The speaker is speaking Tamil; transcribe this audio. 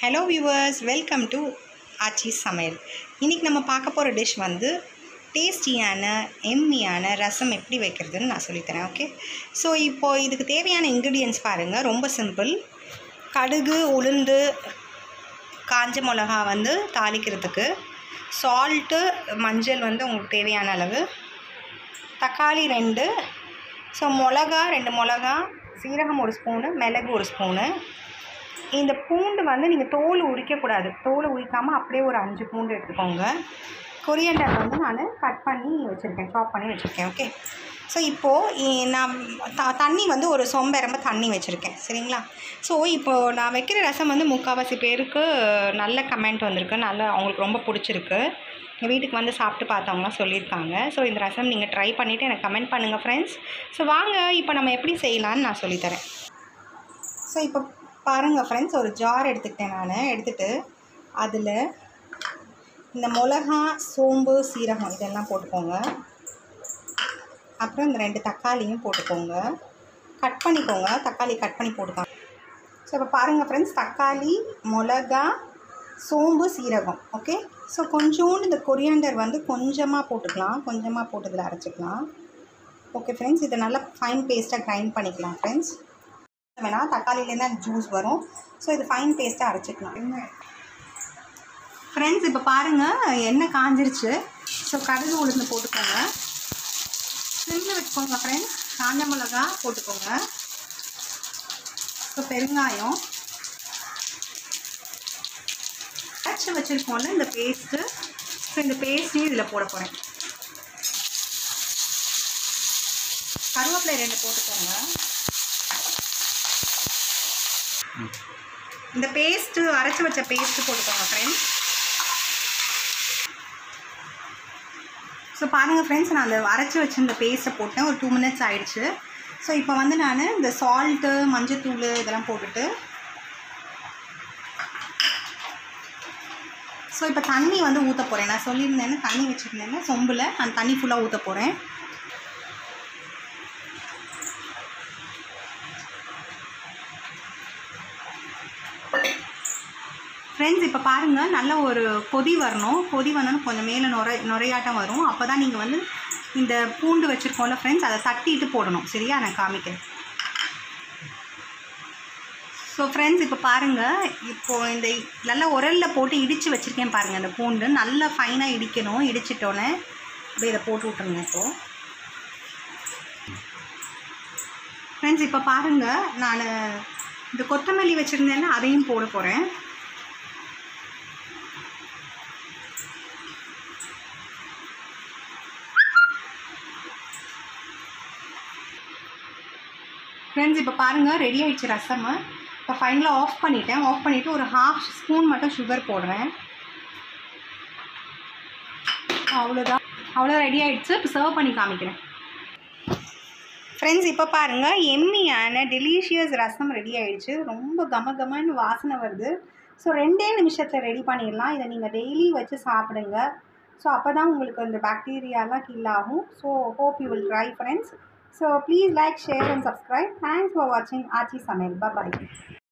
Hello viewers welcome to Aachi Samayal இன்றைக்கி நம்ம பார்க்க போகிற டிஷ் வந்து டேஸ்டியான எம்மியான ரசம் எப்படி வைக்கிறதுன்னு நான் சொல்லித்தரேன் ஓகே ஸோ இப்போது இதுக்கு தேவையான இன்க்ரீடியன்ஸ் பாருங்கள் ரொம்ப சிம்பிள் கடுகு உளுந்து காஞ்ச மிளகா வந்து தாளிக்கிறதுக்கு சால்ட்டு மஞ்சள் வந்து உங்களுக்கு தேவையான அளவு தக்காளி ரெண்டு ஸோ மிளகா ரெண்டு மிளகா சீரகம் ஒரு ஸ்பூனு மிளகு ஒரு ஸ்பூனு இந்த பூண்டு வந்து நீங்கள் தோல் உரிக்கக்கூடாது தோல் உரிக்காமல் அப்படியே ஒரு அஞ்சு பூண்டு எடுத்துக்கோங்க கொரியண்டர் வந்து நான் கட் பண்ணி வச்சுருக்கேன் சாப் பண்ணி வச்சுருக்கேன் ஓகே ஸோ இப்போது நான் த தண்ணி வந்து ஒரு சொம்பரம்ப தண்ணி வச்சுருக்கேன் சரிங்களா ஸோ இப்போது நான் வைக்கிற ரசம் வந்து முக்கால்வாசி பேருக்கு நல்ல கமெண்ட் வந்திருக்கு நல்ல அவங்களுக்கு ரொம்ப பிடிச்சிருக்கு எங்கள் வீட்டுக்கு வந்து சாப்பிட்டு பார்த்தவங்களாம் சொல்லியிருக்காங்க ஸோ இந்த ரசம் நீங்கள் ட்ரை பண்ணிவிட்டு எனக்கு கமெண்ட் பண்ணுங்கள் ஃப்ரெண்ட்ஸ் ஸோ வாங்க இப்போ நம்ம எப்படி செய்யலான்னு நான் சொல்லித்தரேன் ஸோ இப்போ பாருங்கள் ஃப்ரெண்ட்ஸ் ஒரு ஜார் எடுத்துக்கிட்டேன் நான் எடுத்துகிட்டு அதில் இந்த மிளகா சோம்பு சீரகம் இதெல்லாம் போட்டுக்கோங்க அப்புறம் இந்த ரெண்டு தக்காளியும் போட்டுக்கோங்க கட் பண்ணிக்கோங்க தக்காளி கட் பண்ணி போட்டுக்கோங்க ஸோ இப்போ பாருங்கள் ஃப்ரெண்ட்ஸ் தக்காளி மிளகா சோம்பு சீரகம் ஓகே ஸோ கொஞ்சோண்டு இந்த கொரியாண்டர் வந்து கொஞ்சமாக போட்டுக்கலாம் கொஞ்சமாக போட்டு இதில் அரைச்சிக்கலாம் ஓகே ஃப்ரெண்ட்ஸ் இதை நல்லா ஃபைன் பேஸ்ட்டாக கிரைண்ட் பண்ணிக்கலாம் ஃப்ரெண்ட்ஸ் வேணால் தக்காளியிலேருந்து அந்த ஜூஸ் வரும் ஸோ இது ஃபைன் பேஸ்ட்டாக அரைச்சிக்கலாம் ஃப்ரெண்ட்ஸ் இப்போ பாருங்கள் எண்ணெய் காஞ்சிருச்சு ஸோ கடுகு உளுந்து போட்டுக்கோங்க சிம்மில் வச்சுக்கோங்க ஃப்ரெண்ட்ஸ் காஞ்ச மிளகா போட்டுக்கோங்க ஸோ பெருங்காயம் அரைச்சி வச்சுருக்கோம்ல இந்த பேஸ்ட்டு ஸோ இந்த பேஸ்ட்டையும் இதில் போட போகிறேன் கருவேப்பிலை ரெண்டு போட்டுக்கோங்க இந்த பேஸ்ட்டு அரைச்சி வச்ச பேஸ்ட்டு போட்டுக்கோங்க ஃப்ரெண்ட்ஸ் ஸோ பாருங்கள் ஃப்ரெண்ட்ஸ் நான் அந்த அரைச்சி வச்சிருந்த பேஸ்ட்டை போட்டேன் ஒரு டூ மினிட்ஸ் ஆயிடுச்சு ஸோ இப்போ வந்து நான் இந்த சால்ட்டு மஞ்சத்தூள் இதெல்லாம் போட்டுட்டு ஸோ இப்போ தண்ணி வந்து ஊற்ற போகிறேன் நான் சொல்லியிருந்தேன்னு தண்ணி வச்சுருந்தேன்னா சொம்பில் அந்த தண்ணி ஃபுல்லாக ஊற்ற போகிறேன் ஃப்ரெண்ட்ஸ் இப்போ பாருங்கள் நல்ல ஒரு கொதி வரணும் கொதி வந்தோன்னு கொஞ்சம் மேலே நுரை நுரையாட்டம் வரும் அப்போ தான் நீங்கள் வந்து இந்த பூண்டு வச்சுருக்கோம்ல ஃப்ரெண்ட்ஸ் அதை தட்டிட்டு போடணும் சரியா நான் காமிக்கிறேன் ஸோ ஃப்ரெண்ட்ஸ் இப்போ பாருங்கள் இப்போது இந்த நல்லா உரலில் போட்டு இடித்து வச்சுருக்கேன் பாருங்கள் இந்த பூண்டு நல்லா ஃபைனாக இடிக்கணும் இடிச்சிட்டோன்னே அப்படியே இதை போட்டு விட்டுருங்க இப்போது ஃப்ரெண்ட்ஸ் இப்போ பாருங்கள் நான் இந்த கொத்தமல்லி வச்சுருந்தேன்னா அதையும் போட போகிறேன் ஃப்ரெண்ட்ஸ் இப்போ பாருங்கள் ரெடி ஆகிடுச்சு ரசம் இப்போ ஃபைனலாக ஆஃப் பண்ணிட்டேன் ஆஃப் பண்ணிவிட்டு ஒரு ஹாஃப் ஸ்பூன் மட்டும் சுகர் போடுறேன் அவ்வளோதான் அவ்வளோ ரெடி ஆகிடுச்சு இப்போ சர்வ் பண்ணி காமிக்கிறேன் ஃப்ரெண்ட்ஸ் இப்போ பாருங்கள் எம்மியான டெலிஷியஸ் ரசம் ரெடி ஆகிடுச்சு ரொம்ப கம கமன்னு வாசனை வருது ஸோ ரெண்டே நிமிஷத்தில் ரெடி பண்ணிடலாம் இதை நீங்கள் டெய்லி வச்சு சாப்பிடுங்க ஸோ அப்போ தான் உங்களுக்கு அந்த பாக்டீரியாலாம் கில் ஆகும் so hope you will try friends So please like, share and subscribe. Thanks for watching Achi Samel. Bye bye.